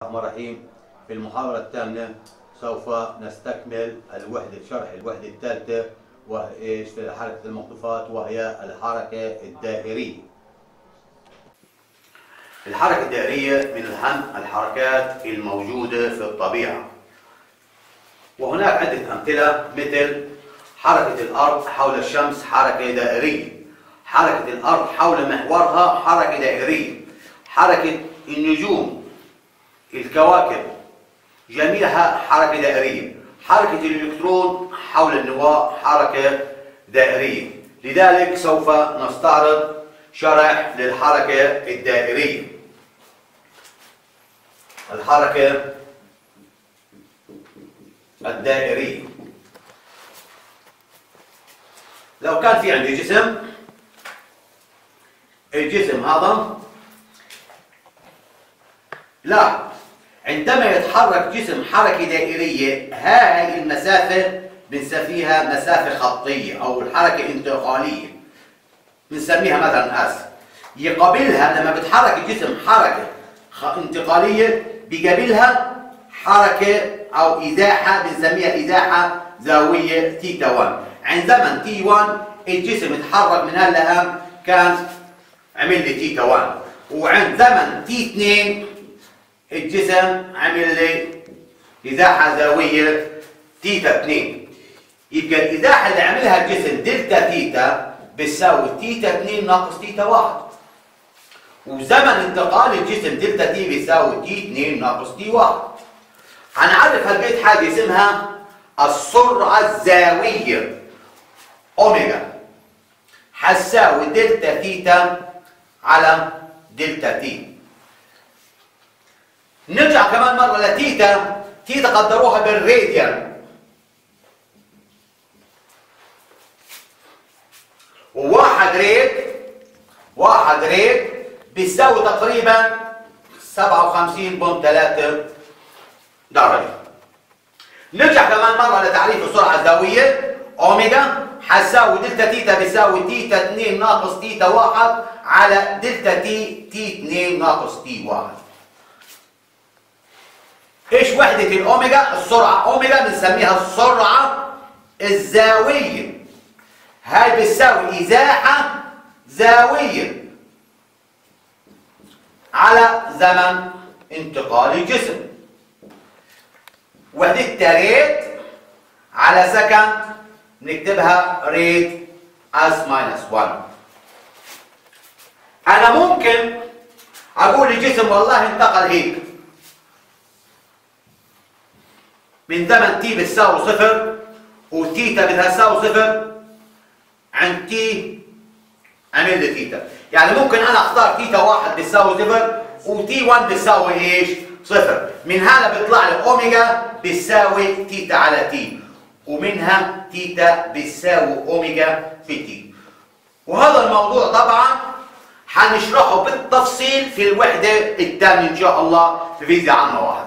الرحمن الرحيم في المحاضرة الثامنة سوف نستكمل الوحدة شرح الوحدة الثالثة وإيش في حركة المخطوفات وهي الحركة الدائرية. الحركة الدائرية من أهم الحركات الموجودة في الطبيعة. وهناك عدة أمثلة مثل حركة الأرض حول الشمس حركة دائرية. حركة الأرض حول محورها حركة دائرية. حركة النجوم الكواكب جميعها حركة دائرية حركة الإلكترون حول النواة حركة دائرية لذلك سوف نستعرض شرح للحركة الدائرية الحركة الدائرية لو كان في عندي جسم الجسم هذا لا عندما يتحرك جسم حركة دائرية هاي المسافة بنسميها مسافة خطية أو الحركة انتقالية بنسميها مثلا آسف يقابلها لما بتحرك الجسم حركة انتقالية بيقابلها حركة أو إزاحة بنسميها إزاحة زاوية تيتا 1 عند زمن تي 1 الجسم اتحرك من هلا كان عمل لي تيتا 1 وعند زمن تي 2 الجسم عمل لي إزاحة زاوية تيتا 2 يبقى الإزاحة اللي عملها الجسم دلتا تيتا بتساوي تيتا 2 ناقص تيتا 1 وزمن انتقال الجسم دلتا تي بيساوي تي 2 ناقص تي 1 هنعرف هالبيت حاجة اسمها السرعة الزاوية أوميجا هتساوي دلتا تيتا على دلتا تي نرجع كمان مرة لتيتا تيتا قدروها بالراديان وواحد ريد واحد ريد بيساوي تقريبا 57.3 درجة نرجع كمان مرة لتعريف السرعة الزاوية أوميجا هتساوي دلتا تيتا بيساوي تيتا 2 ناقص تيتا 1 على دلتا تي تي 2 ناقص تي 1 ايش وحدة الاوميجا؟ السرعة اوميجا بنسميها السرعة الزاوية هاي بتساوي ازاحة زاوية على زمن انتقال الجسم وحدتها ريت على سكند نكتبها ريت اس ماينس 1 انا ممكن اقول للجسم والله انتقل هيك من زمن تي بتساوي صفر وتيتا بدها تساوي صفر عند تي عمل لي تيتا يعني ممكن انا اختار تيتا واحد بتساوي صفر وتي 1 بتساوي ايش؟ صفر من هذا بيطلع لي اوميجا بتساوي تيتا على تي ومنها تيتا بتساوي اوميجا في تي وهذا الموضوع طبعا حنشرحه بالتفصيل في الوحدة الثانية ان شاء الله في فيزياء عامة واحد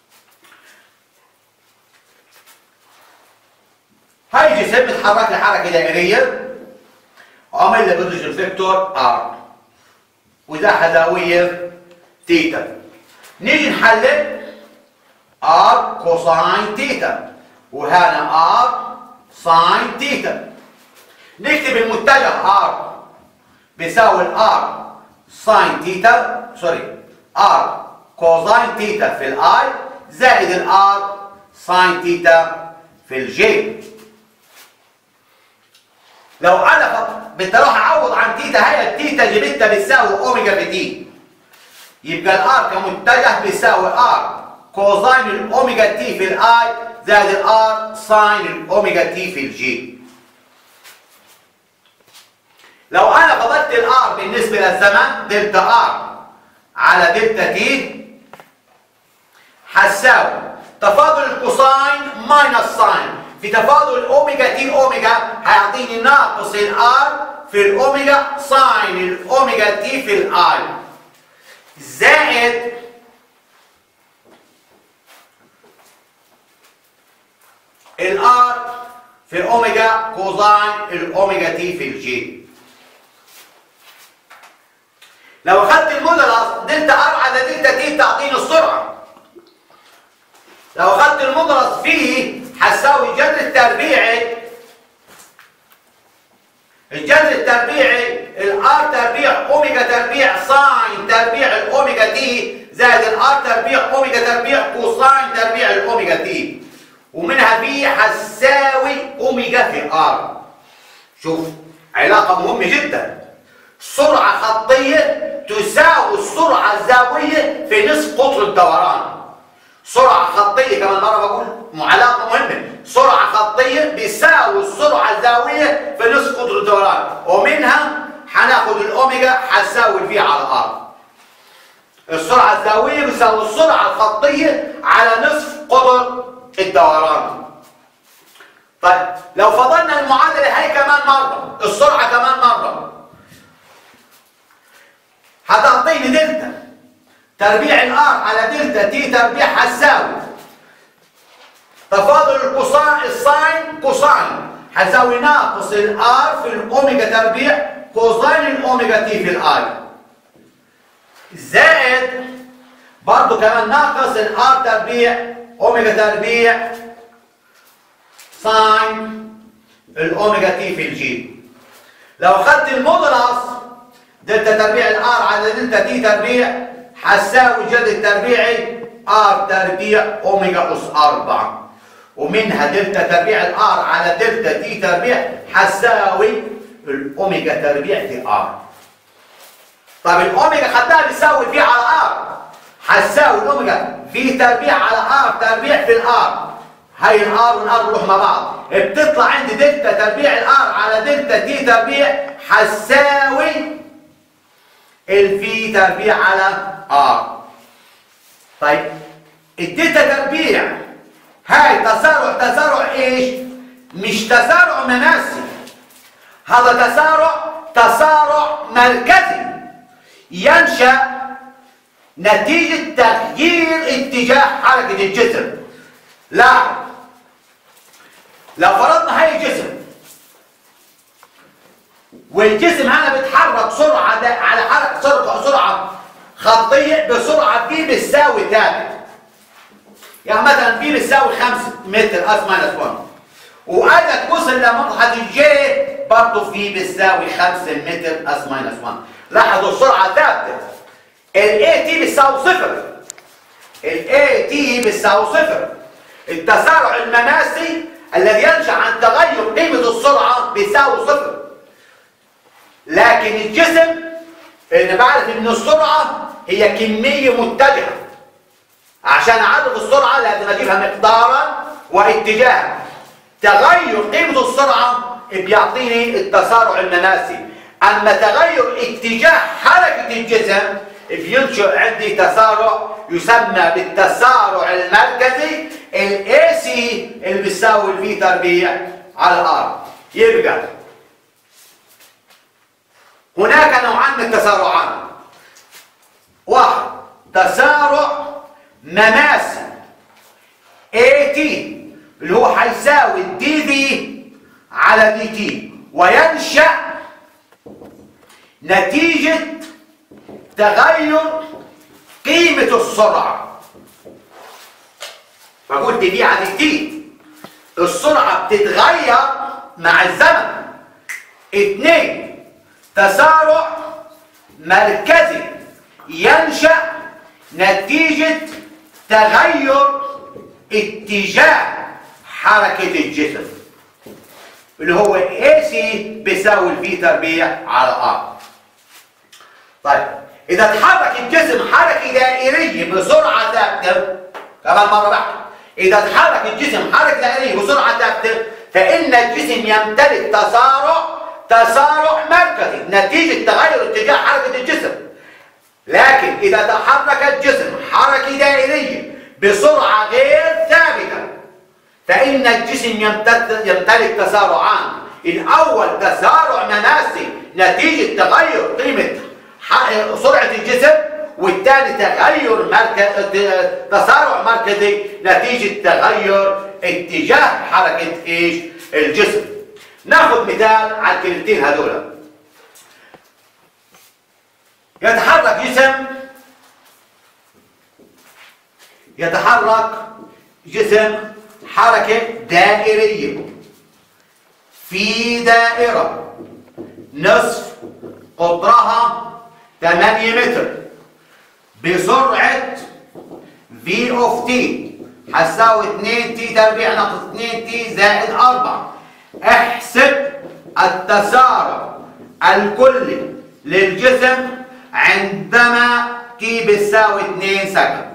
هاي جسم بيتحرك لحركة دائرية عمل له بوزيشن فيكتور ار وإزاحة زاوية تيتا نيجي نحلل ار كوساين تيتا وهنا ار ساين تيتا نكتب المتجه ار بيساوي الار ساين تيتا سوري ار كوساين تيتا في الاي زائد الار ساين تيتا في الجي لو انا بدي اروح اعوض عن تيتا هي التيتا جبتها بتساوي اوميجا في تي يبقى الار كمتجه بيساوي ار كوزاين الاوميجا تي في الاي زائد الار ساين الاوميجا تي في الجي لو انا فضلت الار بالنسبه للزمن دلتا ار على دلتا تي هتساوي تفاضل الكوساين ماينس ساين في تفاضل الاوميجا تي اوميجا هيعطيني ناقص الار في الاوميجا ساين الاوميجا تي في الاي زائد الار في اوميجا كوزاين الاوميجا تي في الجي لو اخذت المودلس دلتا ار على دلتا تي بتعطيني السرعه خدت المضرس فيه هتساوي الجذر التربيعي الجذر التربيعي الار تربيع اوميجا تربيع ساين تربيع الاوميجا تي زائد الار تربيع اوميجا تربيع كوساين تربيع الاوميجا تي ومنها بي هتساوي اوميجا في ار شوف علاقة مهمة جدا سرعة خطية تساوي السرعة الزاوية في نصف قطر الدوران سرعة خطية كمان مرة بقول علاقة مهمة سرعة خطية بيساوي السرعة الزاوية في نصف قطر الدوران ومنها هناخد الأوميجا هتساوي الفي على الأرض السرعة الزاوية بيساوي السرعة الخطية على نصف قطر الدوران طيب لو فضلنا المعادلة هاي كمان مرة السرعة كمان مرة هتعطيني دلتا تربيع الار على دلتا تي تربيع هتساوي تفاضل الكوساين الساين كوساين هتساوي ناقص الار في الاوميجا تربيع كوساين الاوميجا تي في الاي زائد برضو كمان ناقص الار تربيع اوميجا تربيع ساين الاوميجا تي في الجي لو خدت المودلس دلتا تربيع الار على دلتا تي تربيع هتساوي جذر التربيعي ار تربيع اوميجا اس 4 ومنها دلتا تربيع الار على دلتا تي تربيع هتساوي الاوميجا تربيع في ار طب الاوميجا خدناها بتساوي في على ار هتساوي الاوميجا في تربيع على ار تربيع في الار هاي الار والار بيروحوا مع بعض بتطلع عندي دلتا تربيع الار على دلتا تي تربيع هتساوي الفي تربيع على ار طيب الدلتا تربيع هاي تسارع تسارع ايش مش تسارع مناسي هذا تسارع تسارع مركزي ينشأ نتيجة تغيير اتجاه حركة الجسم لاحظ لو فرضنا هاي الجسم والجسم هنا بيتحرك سرعة ده على حركة سرعة سرعة خطية بسرعة بي بتساوي ثابت يعني مثلا بي بتساوي 5 متر اس ماينس 1 واجت وصل لمنطقة الجي برضه في بتساوي 5 متر اس ماينس 1 لاحظوا السرعة ثابتة الاي تي بتساوي صفر الاي تي بتساوي صفر التسارع المماسي الذي ينشأ عن تغير قيمة السرعة بيساوي صفر لكن الجسم انا بعرف ان السرعة هي كمية متجهة عشان اعرف السرعة لازم اجيبها مقدارا واتجاها تغير قيمة السرعة بيعطيني التسارع المماسي اما تغير اتجاه حركة الجسم بينشئ عندي تسارع يسمى بالتسارع المركزي الاي سي اللي بيساوي الفي تربيع على الار يبقى هناك نوعان من التسارعات واحد تسارع مماسي اي تي اللي هو هيساوي دي في على دي تي وينشأ نتيجة تغير قيمة السرعة فقلت دي على دي السرعة بتتغير مع الزمن اثنين تسارع مركزي ينشأ نتيجة تغير اتجاه حركة الجسم اللي هو AC بيساوي الفي تربيع على R طيب إذا تحرك الجسم حركة دائرية بسرعة ثابتة كمان مرة بحكي إذا تحرك الجسم حركة دائرية بسرعة ثابتة فإن الجسم يمتلك تسارع تسارع مركزي نتيجة تغير اتجاه حركة الجسم لكن إذا تحرك الجسم حركة دائرية بسرعة غير ثابتة فإن الجسم يمتلك تسارعان الأول تسارع مناسي نتيجة تغير قيمة سرعة الجسم والثاني تغير مركز تسارع مركزي نتيجة تغير اتجاه حركة ايش الجسم ناخذ مثال على الكلمتين هذول يتحرك جسم يتحرك جسم حركة دائرية في دائرة نصف قطرها 8 متر بسرعة V of T هتساوي 2 T تربيع ناقص 2 T زائد 4 احسب التسارع الكلي للجسم عندما T بتساوي 2 سكند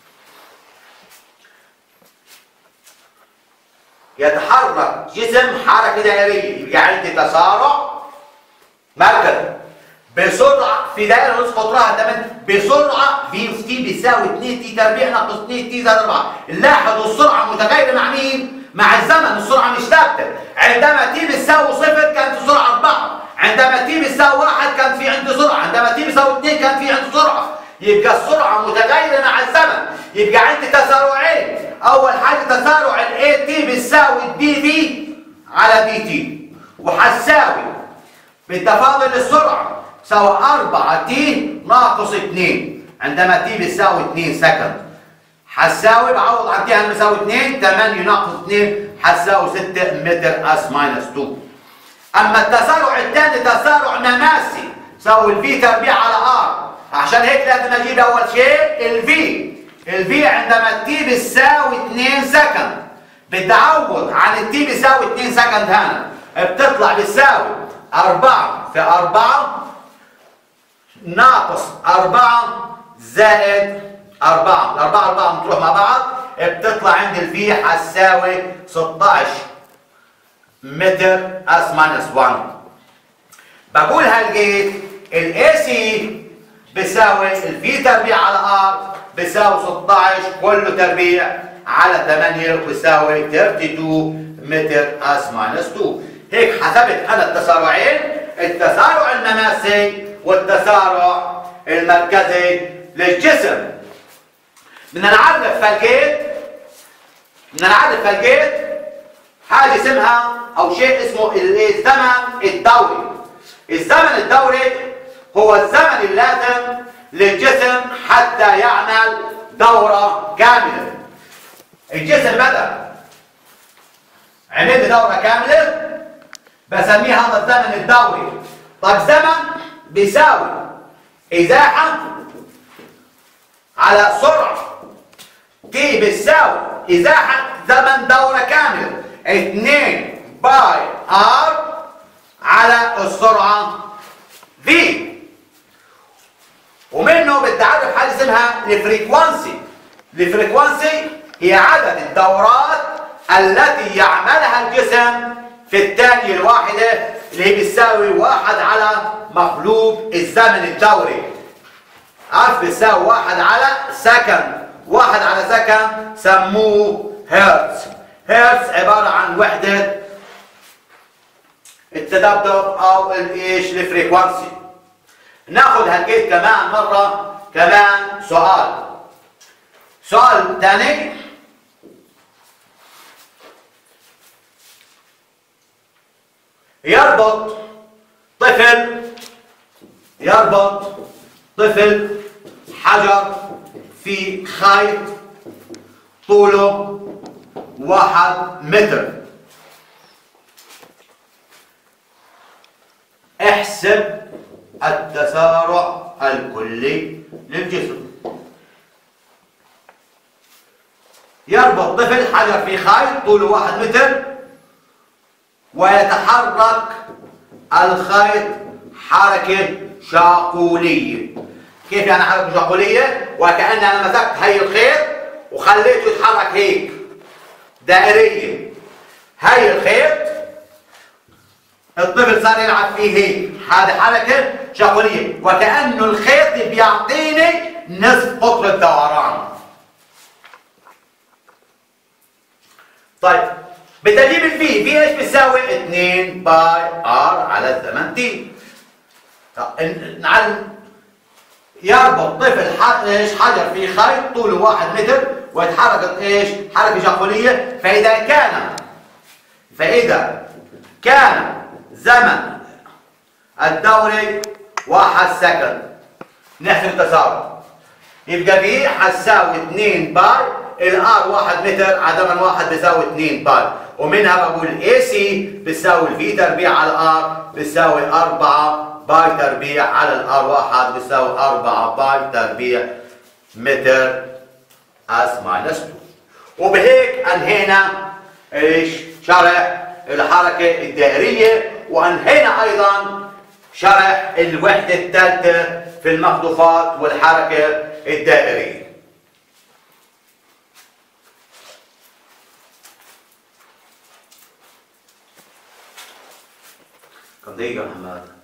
يتحرك جسم حركة دائرية يبقى عندي تسارع مركزي بسرعة في دائرة نصف قطرها 8 بسرعة في اوف تي بيساوي 2 تي تربيع ناقص 2 تي زائد 4 لاحظوا السرعة متغيرة مع مين؟ مع الزمن السرعة مش ثابتة عندما تي بتساوي صفر كانت السرعة 4 عندما تي بتساوي 1 كان في عندي سرعة عندما تي بتساوي 2 كان في عندي سرعة يبقى السرعة متغيرة مع الزمن يبقى عندي تسارعين أول حاجة تسارع ال A تي بتساوي دي في على دي تي وهتساوي بالتفاضل السرعة تساوي 4 تي ناقص 2 عندما تي بتساوي 2 سكند هتساوي بعوض عن تي انا بساوي 2 8 ناقص 2 هتساوي 6 متر اس ماينس 2 اما التسارع الثاني تسارع نماسي تساوي الفي تربيع على ار عشان هيك لازم اجيب اول شيء الفي الفي عندما التي بتساوي 2 سكند بدي اعوض عن التي بيساوي 2 سكند هنا بتطلع بتساوي 4 في 4 ناقص 4 زائد 4 الأربعة أربعة بتروح مع بعض بتطلع عندي الفي هتساوي 16 متر اس ماينس 1 بقول هالجيت الاي سي بيساوي الفي تربيع على ار بيساوي 16 كله تربيع على 8 بيساوي 32 متر اس ماينس 2 هيك حسبت انا التسارعين التسارع النماسي والتسارع المركزي للجسم بدنا نعرف فالجيت بدنا نعرف فالجيت حاجه اسمها او شيء اسمه الزمن الدوري الزمن الدوري هو الزمن اللازم للجسم حتى يعمل دوره كامله الجسم بدا عمل دوره كامله بسميه هذا الزمن الدوري طيب زمن بيساوي ازاحه على سرعه تي بتساوي ازاحه زمن دوره كامله 2 باي ار على السرعه في ومنه بدي اعرف حاجه اسمها الفريكوانسي الفريكوانسي هي عدد الدورات التي يعملها الجسم في الثانية الواحدة اللي هي بتساوي واحد على مقلوب الزمن الدوري عارف بتساوي واحد على سكند واحد على سكند سموه هرتز هرتز عبارة عن وحدة التذبذب أو الإيش الفريكوانسي ناخذ هالجيت كمان مرة كمان سؤال سؤال ثاني يربط طفل يربط طفل حجر في خيط طوله واحد متر احسب التسارع الكلي للجسم يربط طفل حجر في خيط طوله واحد متر ويتحرك الخيط حركة شاقولية كيف يعني حركة شاقولية؟ وكأن أنا مسكت هي الخيط وخليته يتحرك هيك دائرية هي الخيط الطفل صار يلعب فيه هيك هذه حركة شاقولية وكأنه الخيط بيعطيني نصف قطر الدوران طيب بدي اجيب الفي في ايش بتساوي 2 باي ار على الزمن تي نعلم يربط طفل ايش حجر في خيط طوله واحد متر ويتحرك ايش حركه شاقوليه فاذا كان فاذا كان زمن الدوري واحد سكند نحسب التسارع يبقى في هتساوي 2 باي الار 1 متر عدما واحد بيساوي 2 باي ومنها بقول اي سي بتساوي الفي تربيع على الار بتساوي 4 باي تربيع على الار 1 بتساوي 4 باي تربيع متر اس ماينس 2 وبهيك انهينا ايش شرح الحركه الدائريه وانهينا ايضا شرح الوحده الثالثه في المخطوفات والحركه الدائريه كم دقيقه محمد